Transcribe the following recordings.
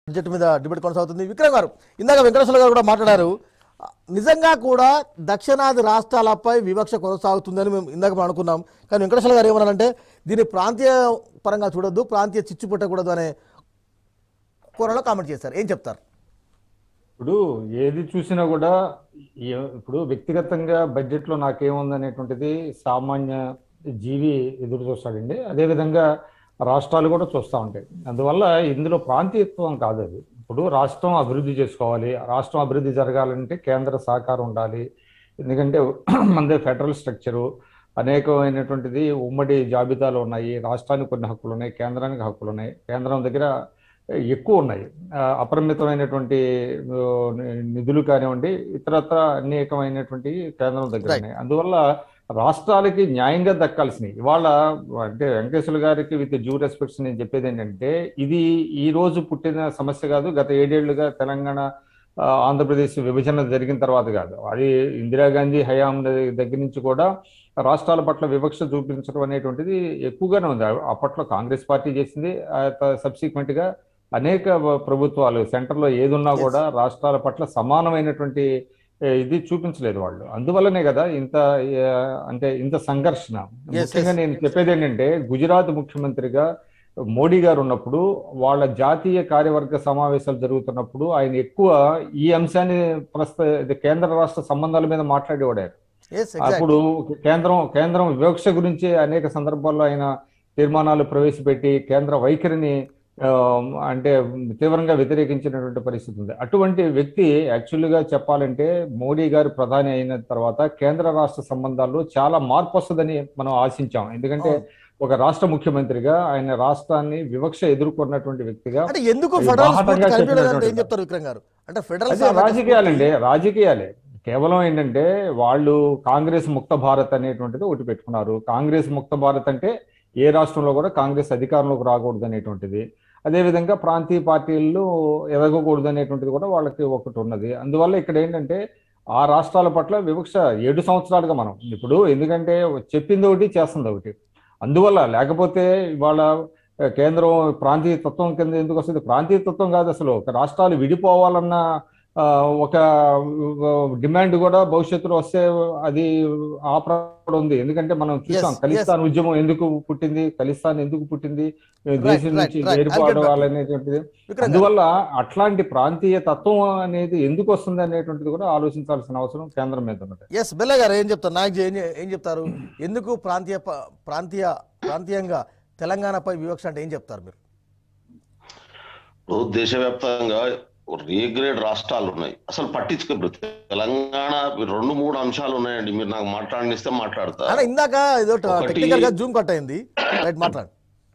Budget మీద debate కొనసాగుతుంది విక్రమ్ గారు ఇందాక వెంకటేశ్వర గారు కూడా మాట్లాడారు ఆ, నిజంగా కూడా దక్షిణాది రాష్ట్రాలపై వివక్ష కొనసాగుతుందని మేము ఇందాక మనం అనుకున్నాం కానీ వెంకటేశ్వర గారు ఏమన్నారంటే దీన్ని ప్రాంతీయ పరంగా చూడొద్దు ప్రాంతీయ చిచ్చు పెట్టకూడదు అనే కోరలో కామెంట్ చేశారు ఏం చెప్తారు ఇప్పుడు ఏది చూసినా కూడా ఏ- ఇప్పుడు వ్యక్తిగతంగా బడ్జెట్లో నాకేముంది అనేటువంటిది సామాన్య జీవి ఎదురు చూస్తాడండి అదేవిధంగా రాష్ట్రాలు కూడా చూస్తూ ఉంటాయి అందువల్ల ఇందులో ప్రాంతీయత్వం కాదు అది ఇప్పుడు రాష్ట్రం అభివృద్ధి చేసుకోవాలి రాష్ట్రం అభివృద్ధి జరగాలంటే కేంద్ర సహకారం ఉండాలి ఎందుకంటే మనదే ఫెడరల్ స్ట్రక్చరు అనేకమైనటువంటిది ఉమ్మడి జాబితాలు ఉన్నాయి రాష్ట్రానికి కొన్ని హక్కులు ఉన్నాయి కేంద్రానికి హక్కులు ఉన్నాయి కేంద్రం దగ్గర ఎక్కువ ఉన్నాయి ఆ, అపరిమితమైనటువంటి ఆ, నిధులు కానివ్వండి ఇతరత్ర అనేకమైనటువంటి కేంద్రం దగ్గర Right. ఉన్నాయి అందువల్ల రాష్ట్రాలకి న్యాయంగా దక్కాల్సినవి ఇవాళ అంటే వెంకటేశ్వర గారికి విత్ డ్యూ రెస్పెక్ట్స్ నేను చెప్పేది ఏంటంటే ఇది ఈ రోజు పుట్టిన సమస్య కాదు గత ఏడేళ్లుగా తెలంగాణ ఆ, ఆంధ్రప్రదేశ్ విభజన జరిగిన తర్వాత కాదు అది ఇందిరాగాంధీ హయాం దగ్గర నుంచి కూడా రాష్ట్రాల పట్ల వివక్ష చూపించడం అనేటువంటిది ఎక్కువగానే ఉంది అప్పట్లో కాంగ్రెస్ పార్టీ చేసింది సబ్సిక్వెంట్ గా అనేక ప్రభుత్వాలు సెంటర్లో ఏదున్నా Yes. కూడా రాష్ట్రాల పట్ల సమానమైనటువంటి ఏ, ఇది చూపించలేదు వాళ్ళు అందువల్లనే కదా ఇంత ఏ, అంటే ఇంత సంఘర్షణ Yes, ముఖ్యంగా yes. నేను చెప్పేది ఏంటంటే గుజరాత్ ముఖ్యమంత్రిగా మోడీ గారు ఉన్నప్పుడు వాళ్ళ జాతీయ కార్యవర్గ సమావేశాలు జరుగుతున్నప్పుడు ఆయన ఎక్కువ ఈ అంశాన్ని ప్రస్తుత ఇది కేంద్ర రాష్ట్ర సంబంధాల మీద మాట్లాడేవాడు ఆయన. ఎస్ అప్పుడు కేంద్రం కేంద్రం వివక్ష గురించి అనేక సందర్భాల్లో ఆయన తీర్మానాలు ప్రవేశపెట్టి కేంద్ర వైఖరిని ఆ, అంటే తీవ్రంగా వ్యతిరేకించినటువంటి పరిస్థితి ఉంది అటువంటి వ్యక్తి యాక్చువల్గా చెప్పాలంటే మోడీ గారు ప్రధాని అయిన తర్వాత కేంద్ర రాష్ట్ర సంబంధాల్లో చాలా మార్పు వస్తుందని మనం ఆశించాం ఎందుకంటే ఒక రాష్ట్ర ముఖ్యమంత్రిగా ఆయన రాష్ట్రాన్ని వివక్ష ఎదుర్కొన్నటువంటి వ్యక్తిగా అంటే ఎందుకు అది ఫెడరల్ బాహాటంగా స్ఫూర్తి కనిపించలేదంటే ఏం చెప్పినటువంటి చెప్తారు విక్రమ్ గారు అంటే ఫెడరల్ అదే సామాజిక రాజకీయాలండి రాజకీయాలే కేవలం ఏంటంటే వాళ్ళు కాంగ్రెస్ ముక్త భారత్ అనేటువంటిది ఒకటి పెట్టుకున్నారు కాంగ్రెస్ ముక్త భారత్ అంటే ఏ రాష్ట్రంలో కూడా కాంగ్రెస్ అధికారంలోకి రాకూడదు అనేటువంటిది అదేవిధంగా ప్రాంతీయ పార్టీలు ఎదగకూడదు అనేటువంటిది కూడా వాళ్ళకి ఒకటి ఉన్నది అందువల్ల ఇక్కడ ఏంటంటే ఆ రాష్ట్రాల పట్ల వివక్ష ఏడు సంవత్సరాలుగా మనం ఇప్పుడు ఎందుకంటే చెప్పింది ఒకటి చేస్తుంది ఒకటి అందువల్ల లేకపోతే ఇవాళ ఆ, కేంద్రం ప్రాంతీయ తత్వం కింద ఎందుకు వస్తుంది ప్రాంతీయ తత్వం కాదు అసలు ఒక రాష్ట్రాలు విడిపోవాలన్న ఆ, ఒక డిమాండ్ కూడా భవిష్యత్తులో వస్తే అది ఆపడం ఉంది ఎందుకంటే మనం చూసాం Yes, ఖలిస్తాన్ ఉద్యమం ఎందుకు పుట్టింది ఖలిస్తాన్ ఎందుకు పుట్టింది Right, దేశం right, నుంచి right. I'll get back. వేరుపాడాలనేటువంటిది Vikram గారు అందువల్ల అట్లాంటి ప్రాంతీయ తత్వం అనేది ఎందుకు వస్తుంది అనేటువంటిది కూడా ఆలోచించాల్సిన అవసరం కేంద్రం మీద ఉన్నది ఎస్ బెల్ల గారు ఏం చెప్తారు నాయక్ ఏం ఏం చెప్తారు ఎందుకు ప్రాంతీయ ప- ప్రాంతీయ ప్రాంతీయంగా తెలంగాణపై వివక్ష అంటే ఏం చెప్తారు మీరు ఇప్పుడు దేశవ్యాప్తంగా ఏ గ్రేడ్ రాష్ట్రాలు ఉన్నాయి అసలు పట్టించుకోరు తెలంగాణ రెండు మూడు అంశాలు ఉన్నాయండి మీరు నాకు మాట్లాడనిస్తే మాట్లాడతా అలా ఇందాక ఏదో ఒకటి- టెక్నికల్ గా జూమ్ కట్ అయింది రైట్ మాట్లాడు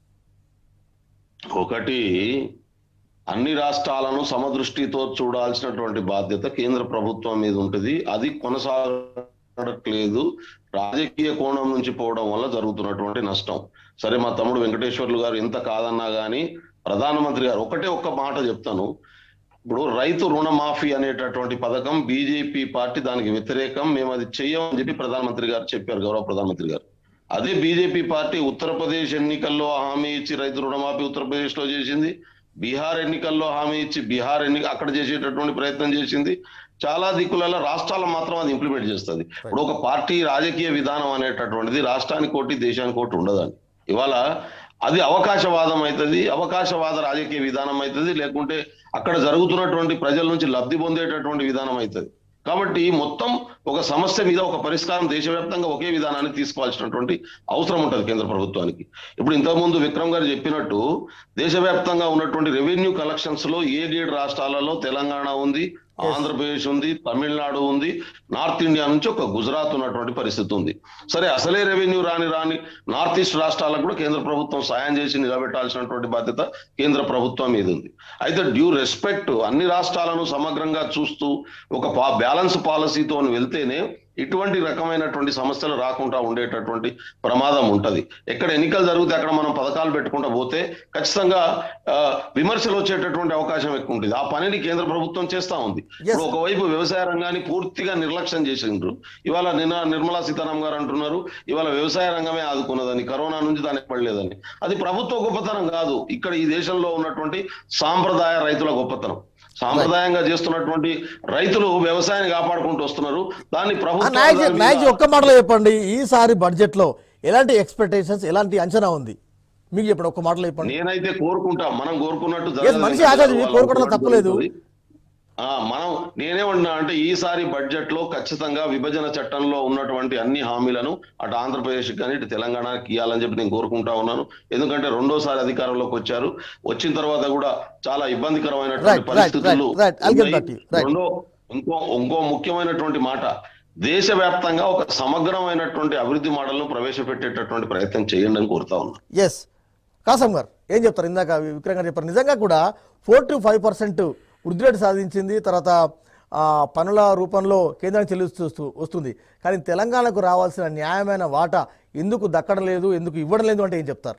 ఒకటి అన్ని రాష్ట్రాలను సమదృష్టితో చూడాల్సినటువంటి బాధ్యత కేంద్ర ప్రభుత్వం మీద ఉంటుంది అది కొనసాగట్లేదు రాజకీయ కోణం నుంచి పోవడం వల్ల జరుగుతున్నటువంటి నష్టం సరే మా తమ్ముడు వెంకటేశ్వర్లు గారు ఎంత కాదన్నా గానీ ప్రధానమంత్రి గారు ఒకటే ఒక్క మాట చెప్తాను ఇప్పుడు రైతు రుణమాఫీ అనేటటువంటి పథకం బీజేపీ పార్టీ దానికి వ్యతిరేకం మేము అది చెయ్యమని చెప్పి ప్రధానమంత్రి గారు చెప్పారు గౌరవ ప్రధానమంత్రి గారు అదే బీజేపీ పార్టీ ఉత్తరప్రదేశ్ ఎన్నికల్లో హామీ ఇచ్చి రైతు రుణమాఫీ ఉత్తరప్రదేశ్ లో చేసింది బీహార్ ఎన్నికల్లో హామీ ఇచ్చి బీహార్ ఎన్ని అక్కడ చేసేటటువంటి ప్రయత్నం చేసింది చాలా దిక్కులలో రాష్ట్రాలు మాత్రం అది ఇంప్లిమెంట్ చేస్తుంది ఇప్పుడు ఒక పార్టీ రాజకీయ విధానం అనేటటువంటిది రాష్ట్రానికి కోటి దేశానికి కోటి ఉండదండి ఇవాళ అది అవకాశవాదం అవుతుంది అవకాశవాద రాజకీయ విధానం అవుతుంది లేకుంటే అక్కడ జరుగుతున్నటువంటి ప్రజల నుంచి లబ్ధి పొందేటటువంటి విధానం అవుతుంది కాబట్టి మొత్తం ఒక సమస్య మీద ఒక పరిష్కారం దేశవ్యాప్తంగా ఒకే విధానాన్ని తీసుకోవాల్సినటువంటి అవసరం ఉంటుంది కేంద్ర ప్రభుత్వానికి ఇప్పుడు ఇంతకుముందు విక్రమ్ గారు చెప్పినట్టు దేశవ్యాప్తంగా ఉన్నటువంటి రెవెన్యూ కలెక్షన్స్ లో ఏ గేడు రాష్ట్రాలలో తెలంగాణ ఉంది ఆంధ్రప్రదేశ్ ఉంది తమిళనాడు ఉంది నార్త్ ఇండియా నుంచి ఒక గుజరాత్ ఉన్నటువంటి పరిస్థితి ఉంది సరే అసలే రెవెన్యూ రాని రాని నార్త్ ఈస్ట్ రాష్ట్రాలకు కూడా కేంద్ర ప్రభుత్వం సాయం చేసి నిలబెట్టాల్సినటువంటి బాధ్యత కేంద్ర ప్రభుత్వం మీద ఉంది అయితే డ్యూ రెస్పెక్ట్ అన్ని రాష్ట్రాలను సమగ్రంగా చూస్తూ ఒక బ్యాలెన్స్ పాలసీతో వెళ్తేనే ఇటువంటి రకమైనటువంటి సమస్యలు రాకుండా ఉండేటటువంటి ప్రమాదం ఉంటది ఎక్కడ ఎన్నికలు జరిగితే అక్కడ మనం పథకాలు పెట్టుకుంటూ పోతే ఖచ్చితంగా ఆ, విమర్శలు వచ్చేటటువంటి అవకాశం ఎక్కువ ఉంటుంది ఆ పనిని కేంద్ర ప్రభుత్వం చేస్తా ఉంది ఇప్పుడు ఒకవైపు వ్యవసాయ రంగాన్ని పూర్తిగా నిర్లక్ష్యం చేసిండ్రు ఇవాళ నిన్న నిర్మలా సీతారాం గారు అంటున్నారు ఇవాళ వ్యవసాయ రంగమే ఆదుకున్నదని కరోనా నుంచి దానికి పడలేదని అది ప్రభుత్వ గొప్పతనం కాదు ఇక్కడ ఈ దేశంలో ఉన్నటువంటి సాంప్రదాయ రైతుల గొప్పతనం సాంప్రదాయంగా చేస్తున్నటువంటి రైతులు వ్యవసాయాన్ని కాపాడుకుంటూ వస్తున్నారు దాన్ని ప్రభుత్వం నాయక్ దాని మీద- నాయక్ ఒక్క మాటలో చెప్పండి ఈసారి బడ్జెట్ లో ఎలాంటి ఎక్స్పెక్టేషన్స్ ఎలాంటి అంచనా ఉంది మీకు చెప్పండి ఒక్క మాటలో చెప్పండి నేనైతే కోరుకుంటా మనం కోరుకున్నట్టు Yes, జరగదని మనిషి ఆచార్య, వాళ్ళ కోరుకోవడంలో అనుకున్నట్టు తప్పులేదు. జరుగుతుంది. ఆ మనం నేనేమన్నా అంటే ఈసారి బడ్జెట్ లో ఖచ్చితంగా విభజన చట్టంలో ఉన్నటువంటి అన్ని హామీలను అటు ఆంధ్రప్రదేశ్ కానీ ఇటు తెలంగాణకి ఇవ్వాలని చెప్పి నేను కోరుకుంటా ఉన్నాను ఎందుకంటే రెండోసారి అధికారంలోకి వచ్చారు వచ్చిన తర్వాత కూడా చాలా ఇబ్బందికరమైనటువంటి Right, right, పరిస్థితులు right, right. I'll get ఉన్నాయి. back to you. Right. రెండో ఇంకో ఇంకో ముఖ్యమైనటువంటి మాట దేశవ్యాప్తంగా ఒక సమగ్రమైనటువంటి అభివృద్ధి మోడల్ను ప్రవేశపెట్టేటటువంటి ప్రయత్నం చేయండి అని కోరుతా ఉన్నాను ఎస్ కాసం గారు ఏం చెప్తారు ఇందాక విక్రమ్ గారు చెప్పారు నిజంగా కూడా ఫోర్ టు ఫైవ్ పర్సెంట్ వృద్ధి రేటు సాధించింది తర్వాత ఆ, పనుల రూపంలో కేంద్రానికి చెల్లిస్తూ వస్తుంది కానీ తెలంగాణకు రావాల్సిన న్యాయమైన వాటా ఎందుకు దక్కడం లేదు ఎందుకు ఇవ్వడం లేదు అంటే ఏం చెప్తారు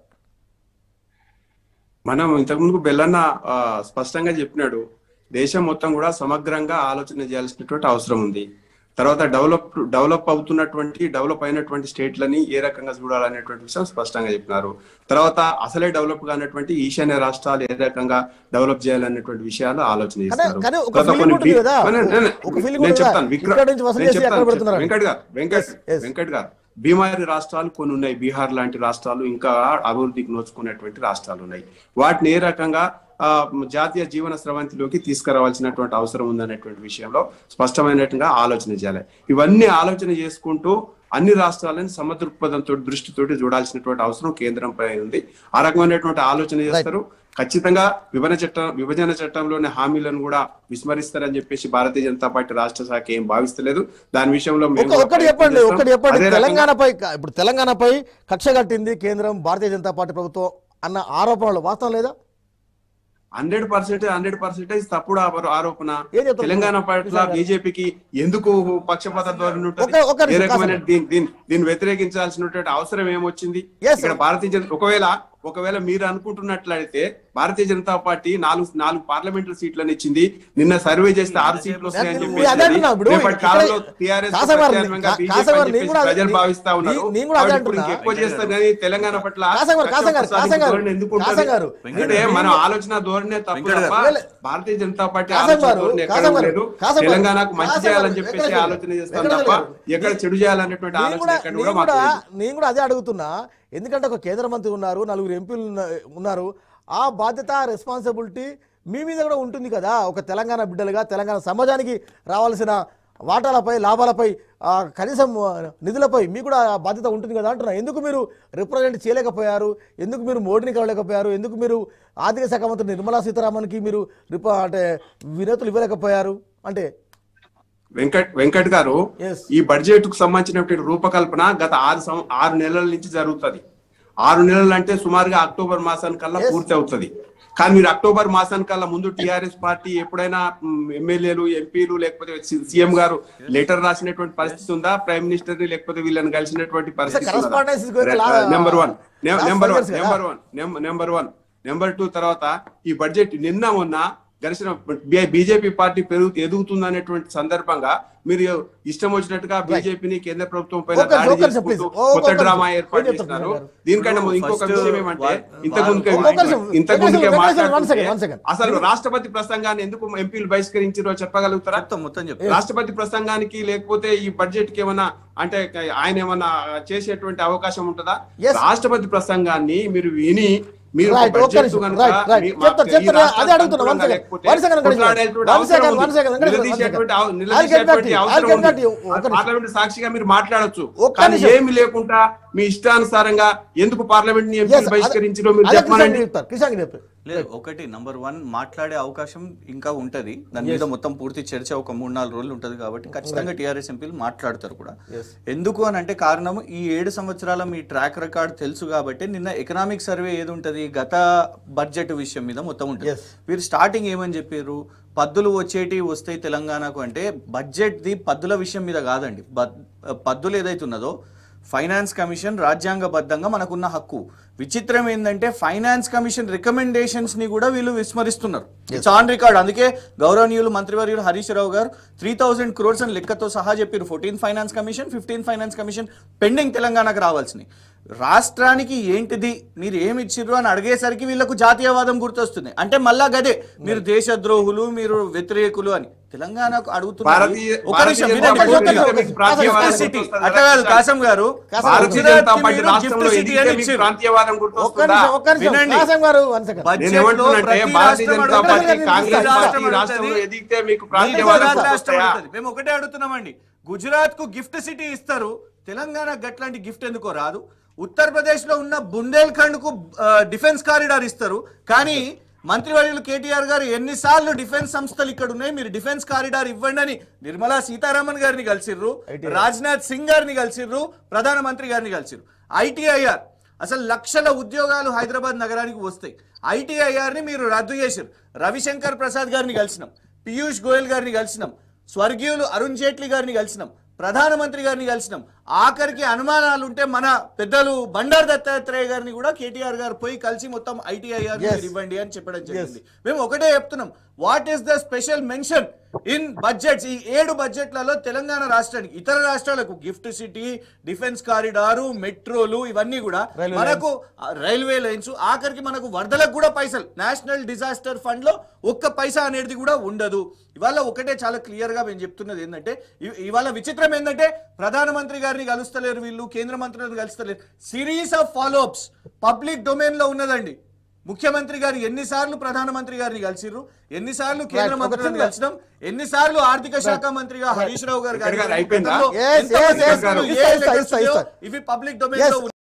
మనం ఇంతకుముందు బెల్లన్న ఆ, స్పష్టంగా చెప్పినాడు దేశం మొత్తం కూడా సమగ్రంగా ఆలోచన చేయాల్సినటువంటి అవసరం ఉంది తర్వాత డెవలప్ డెవలప్ అవుతున్నటువంటి డెవలప్ అయినటువంటి స్టేట్లని ఏ రకంగా చూడాలనేటువంటి విషయం స్పష్టంగా చెప్పినారు తర్వాత అసలే డెవలప్ కానటువంటి ఈశాన్య రాష్ట్రాలు ఏ రకంగా డెవలప్ చేయాలనేటువంటి విషయాలు ఆలోచన చేస్తారు కానీ ఒక తర్వాత feeling కొన్ని ఉంటుంది బి- కదా? నేను- నేను- ఒక feeling నేను ఉంటుంది చెప్తాను కదా? విక్రమ్ ఇక్కడ నుంచి వసూలు నేను చేసి అక్కడ చెప్తాను, పెడుతున్నారు. వెంకట్ గారు వెంకట్ Yes, yes. వెంకట్ గారు బీమారి రాష్ట్రాలు కొన్ని ఉన్నాయి బీహార్ లాంటి రాష్ట్రాలు ఇంకా అభివృద్ధికి నోచుకునేటువంటి రాష్ట్రాలు ఉన్నాయి వాటిని ఏ రకంగా ఆ, జాతీయ జీవన స్రవంతిలోకి తీసుకురావాల్సినటువంటి అవసరం ఉందనేటువంటి విషయంలో స్పష్టమైనట్టుగా ఆలోచన చేయాలి ఇవన్నీ ఆలోచన చేసుకుంటూ అన్ని రాష్ట్రాలను సమదృక్పథంతో దృష్టితోటి చూడాల్సినటువంటి అవసరం కేంద్రంపై ఉంది ఆ రకమైనటువంటి ఆలోచన చేస్తారు ఖచ్చితంగా విభజన చట్టం విభజన చట్టంలోని హామీలను కూడా విస్మరిస్తారని చెప్పేసి భారతీయ జనతా పార్టీ రాష్ట్ర శాఖ ఏం భావిస్తలేదు దాని విషయంలో మేము ఒక కూడా ఒకటి చెప్పండి ప్రయత్నం చేస్తాం. ఒకటి చెప్పండి అదే రకంగా- తెలంగాణపై ఇప్పుడు తెలంగాణపై కక్ష కట్టింది కేంద్రం భారతీయ జనతా పార్టీ ప్రభుత్వం అన్న ఆరోపణలు వాస్తవం లేదా హండ్రెడ్ పర్సెంట్ హండ్రెడ్ పర్సెంటేజ్ తప్పుడు ఆప- ఆరోపణ ఏం చెప్తారు? తెలంగాణ పట్ల బీజేపీకి ఎందుకు పక్షపాత ధోరణి ఉంటుంది ఒక- ఒక ఏ నిమిషం, రకమైన కాదు. దీన్ని దీన్ని దీన్ని వ్యతిరేకించాల్సినటువంటి అవసరం ఏమొచ్చింది Yes, ఇక్కడ sir. భారతీయ జన ఒకవేళ ఒకవేళ మీరు అనుకుంటున్నట్లయితే భారతీయ జనతా పార్టీ నాలుగు నాలుగు పార్లమెంటరీ సీట్లను ఇచ్చింది నిన్న సర్వే చేస్తే ఆరు సీట్లు వస్తాయని నేను చెప్పేసి అదే అంటున్నా ఇప్పుడు రేపటి ఇక్కడ- కాలంలో టీఆర్ఎస్ కాసా గారు, ప్రత్యామ్నాయంగా కా- BJP కాసా అని గారు, నేను చెప్పేసి కూడా ప్రజలు నీ- భావిస్తా ఉన్నారు నీ- నేను కూడా అదే కాబట్టి ఇప్పుడు అంటున్నా. ఇంకెక్కువ చేస్తారు కానీ తెలంగాణ పట్ల కాసా గారు, కాసా గారు, కాసా గారు, ధోరణి ఎందుకు కాసా ఉంటుంది? గారు. ఎందుకంటే మన ఆలోచన ధోరణే తప్పు వెంకట్ తప్ప గారు. భారతీయ జనతా పార్టీ కాసం ఆలోచన గారు, ధోరణి ఎక్కడ కాసం గారు, లేదు కాసం గారు, తెలంగాణకు మంచి కాసం చేయాలని గారు, చెప్పేసి వెంకటేశ్వర గారు, ఆలోచన చేస్తాం వెంకటేశ్వర తప్ప గారు, ఎక్కడ చెడు చేయాలనేటువంటి నేను ఆలోచన కూడా ఎక్కడ నేను కూడా మాకు కూడా లేదు. నేను కూడా అదే అడుగుతున్నా ఎందుకంటే ఒక కేంద్ర మంత్రి ఉన్నారు నలుగురు ఎంపీలు ఉన్న- ఉన్నారు ఆ బాధ్యత రెస్పాన్సిబిలిటీ మీ మీద కూడా ఉంటుంది కదా ఒక తెలంగాణ బిడ్డలుగా తెలంగాణ సమాజానికి రావాల్సిన వాటాలపై లాభాలపై ఆ, కనీసం ఆ, నిధులపై మీకు కూడా ఆ బాధ్యత ఉంటుంది కదా అంటున్నా ఎందుకు మీరు రిప్రజెంట్ చేయలేకపోయారు ఎందుకు మీరు మోడీని కలవలేకపోయారు ఎందుకు మీరు ఆర్థిక శాఖ మంత్రి నిర్మలా సీతారామన్కి మీరు రిప అంటే వినతులు ఇవ్వలేకపోయారు అంటే వెంకట్ వెంకట్ గారు Yes. ఈ బడ్జెట్ కు సంబంధించినటువంటి రూపకల్పన గత ఆరు సం- ఆరు నెలల నుంచి జరుగుతుంది ఆరు నెలలు అంటే సుమారుగా అక్టోబర్ మాసానికల్లా Yes. పూర్తి అవుతుంది కానీ మీరు అక్టోబర్ మాసానికల్లా ముందు టిఆర్ఎస్ పార్టీ ఎప్పుడైనా మ్, ఎమ్మెల్యేలు ఎంపీలు లేకపోతే సి- సీఎం గారు లెటర్ రాసినటువంటి పరిస్థితి ఉందా ప్రైమ్ మినిస్టర్ ని లేకపోతే వీళ్ళని కలిసినటువంటి పరిస్థితి correspondence is going to la- number one last number five one years కదా? Number one number one number two తర్వాత ఈ బడ్జెట్ నిన్న మొన్న గడిచిన బీజేపీ పార్టీ పెరుగు ఎదుగుతుంది అనేటువంటి సందర్భంగా మీరు ఇష్టం వచ్చినట్టుగా బీజేపీని కేంద్ర ప్రభుత్వం పైన ఒక- దాడి ఒక నిమిషం, చేసుకుంటూ please. ఓ- కొత్త ఒక డ్రామా నిమిషం. ఏర్పాటు ఏం చెప్తారు చేసినారు గారు? దీనికంటే ఇప్పుడు ఇంకొక first విషయం ఏమంటే వా- ఇంతకు ముందుకే ఒక నిమిషం, ఇంతకు ఒక ముందుకే నిమిషం, one second, one మాట్లాడుతుంటే second. అసలు రాష్ట్రపతి ప్రసంగాన్ని ఎందుకు ఎంపీలు బహిష్కరించారో చెప్పగలుగుతారా చెప్తాం మొత్తం చెప్తాం రాష్ట్రపతి ప్రసంగానికి లేకపోతే ఈ బడ్జెట్ కి ఏమన్నా అంటే ఆయన ఏమన్నా చేసేటువంటి అవకాశం ఉంటుందా Yes. రాష్ట్రపతి ప్రసంగాన్ని మీరు విని మీరు Right, ఒక్క బడ్జెట్ నిమిషం. కనుక Right, right. మీ- చెప్తాను, ఈ చెప్తాను. రాష్ట్రానికి అదే అడుగుతున్నా. One అనుకూలంగా second. లేకపోతే One second, వెంకటేశ్వర. కొట్లాడేటువంటి One అవసరం second, ఉంది. one second, Venkateswara, one నిలదీసేటువంటి second. అవ- I'll get నిలదీసేటువంటి back to you. I'll అవసరం get back to you. ఉంది. ఒక్క నిమిషం. పార్లమెంట్ సాక్షిగా మీరు మాట్లాడొచ్చు ఒక్క కానీ నిమిషం. ఏమి లేకుండా మీ ఇష్టానుసారంగా ఎందుకు పార్లమెంట్ ని Yes, ఎంపీలు అదే- బహిష్కరించారో మీరు అదే కిషాన్ చెప్పమనండి చెప్తారు కిషాన్ చెప్పారు లేదు ఒకటి నంబర్ వన్ మాట్లాడే అవకాశం ఇంకా ఉంటది దాని మీద మొత్తం పూర్తి చర్చ ఒక మూడు నాలుగు రోజులు ఉంటది కాబట్టి ఖచ్చితంగా టీఆర్ఎస్ ఎంపీలు మాట్లాడతారు కూడా ఎందుకు అని అంటే కారణం ఈ ఏడు సంవత్సరాల మీ ట్రాక్ రికార్డ్ తెలుసు కాబట్టి నిన్న ఎకనామిక్ సర్వే ఏది ఉంటది గత బడ్జెట్ విషయం మీద మొత్తం ఉంటుంది Yes. మీరు స్టార్టింగ్ ఏమని చెప్పారు పద్దులు వచ్చేటి వస్తాయి తెలంగాణకు అంటే బడ్జెట్ది పద్దుల విషయం మీద కాదండి బద్- పద్దులు ఏదైతే ఉన్నదో ఫైనాన్స్ కమిషన్ రాజ్యాంగబద్ధంగా మనకున్న హక్కు విచిత్రం ఏంటంటే ఫైనాన్స్ కమిషన్ రికమెండేషన్స్ ని కూడా వీళ్ళు విస్మరిస్తున్నారు ఇట్స్ ఆన్ రికార్డ్ అందుకే గౌరవనీయులు మంత్రివర్యులు హరీష్ రావు గారు త్రీ థౌసండ్ క్రోర్స్ అని లెక్కతో సహా చెప్పారు fourteen finance commission fifteen finance commission pending తెలంగాణకు రావాల్సినవి రాష్ట్రానికి ఏంటిది మీరు ఏమి ఇచ్చిర్రు అని అడిగేసరికి వీళ్ళకు జాతీయవాదం గుర్తొస్తుంది అంటే మళ్ళా గదే మీరు దేశద్రోహులు మీరు వ్యతిరేకులు అని తెలంగాణకు అడుగుతున్నారు భారతీయ- ఒక భారతీయ నిమిషం జనతా వినండి, పార్టీ పూర్తిగా. మీకు ప్రాంతీయవాదం Gift city. గుర్తొస్తుందా? అట్లా కాదు కాసం గారు కాసం భారతీయ గుజరాత్కి జనతా పార్టీ మీరు రాష్ట్రంలో gift city ఎదిగితే అని మీకు ఇచ్చిర్రు. ప్రాంతీయవాదం ఒక్క గుర్తొస్తుందా నిమిషం ఒక్క నిమిషం వినండి. కాసం గారు వన్ సెకండ్ బడ్జెట్ నేను లో ఏమంటున్నానంటే ప్రతి భారతీయ రాష్ట్రం జనతా పార్టీ అడుగుతుంది. కాంగ్రెస్ గుజరాత్ పార్టీ అడుగుతుంది. రాష్ట్రంలో ఎదిగితే మీకు గుజరాత్ ప్రాంతీయవాదం రాష్ట్రం గుర్తొస్తాయా? అడుగుతుంది. మేము ఒకటే అడుగుతున్నామండి గుజరాత్ కు గిఫ్ట్ సిటీ ఇస్తారు తెలంగాణ గట్లాంటి గిఫ్ట్ ఎందుకో రాదు ఉత్తరప్రదేశ్ లో ఉన్న బుందేల్ఖండ్ కు డిఫెన్స్ కారిడార్ ఇస్తారు కానీ మంత్రివర్యులు కేటీఆర్ గారు ఎన్నిసార్లు డిఫెన్స్ సంస్థలు ఇక్కడ ఉన్నాయి మీరు డిఫెన్స్ కారిడార్ ఇవ్వండి అని నిర్మలా సీతారామన్ గారిని కలిసిర్రు రాజ్నాథ్ సింగ్ గారిని కలిసిర్రు ప్రధానమంత్రి గారిని కలిసిర్రు ఐటీఐఆర్ అసలు లక్షల ఉద్యోగాలు హైదరాబాద్ నగరానికి వస్తాయి ఐటీఐఆర్ ని మీరు రద్దు చేశారు రవిశంకర్ ప్రసాద్ గారిని కలిసినాం పీయూష్ గోయల్ గారిని కలిసినాం స్వర్గీయులు అరుణ్ జైట్లీ గారిని కలిసినాం ప్రధానమంత్రి గారిని కలిసినాం ఆఖరికి అనుమానాలు ఉంటే మన పెద్దలు బండారు దత్తాత్రేయ గారిని కూడా కేటీఆర్ గారు పోయి కలిసి మొత్తం ఐటీఐఆర్ Yes. ఇవ్వండి అని చెప్పడం జరిగింది మేము ఒకటే చెప్తున్నాం what is the special mention in budgets ఈ ఏడు బడ్జెట్లలో తెలంగాణ రాష్ట్రానికి ఇతర రాష్ట్రాలకు గిఫ్ట్ సిటీ డిఫెన్స్ కారిడారు మెట్రోలు ఇవన్నీ కూడా Railway మనకు ఆ, రైల్వే లైన్స్ ఆఖరికి మనకు వరదలకు కూడా పైసలు నేషనల్ డిజాస్టర్ ఫండ్ లో ఒక్క పైసా అనేది కూడా ఉండదు ఇవాళ ఒకటే చాలా క్లియర్ గా మేము చెప్తున్నది ఏంటంటే ఇ- ఇవాళ విచిత్రం ఏంటంటే ప్రధానమంత్రి గారిని కలుస్తలేరు వీళ్ళు కేంద్ర మంత్రులను కలుస్తలేరు series of follow ups public domain లో ఉన్నదండి ముఖ్యమంత్రి గారు ఎన్నిసార్లు ప్రధానమంత్రి గారిని కలిసిర్రు ఎన్నిసార్లు కేంద్ర Right. మంత్రులను ఒక కలిసినాం ఎన్నిసార్లు ఆర్థిక శాఖ మంత్రిగా హరీష్ రావు గారు ఇక్కడ గారు అయిపోయిందా? గతంలో Yes, ఎంతమంది yes, yes. మంత్రులు ఇస్తా, ఏ ఇస్తా, letters ఇస్తా, ఉన్నాయో ఇస్తా. ఇవి పబ్లిక్ డొమైన్ Yes. లో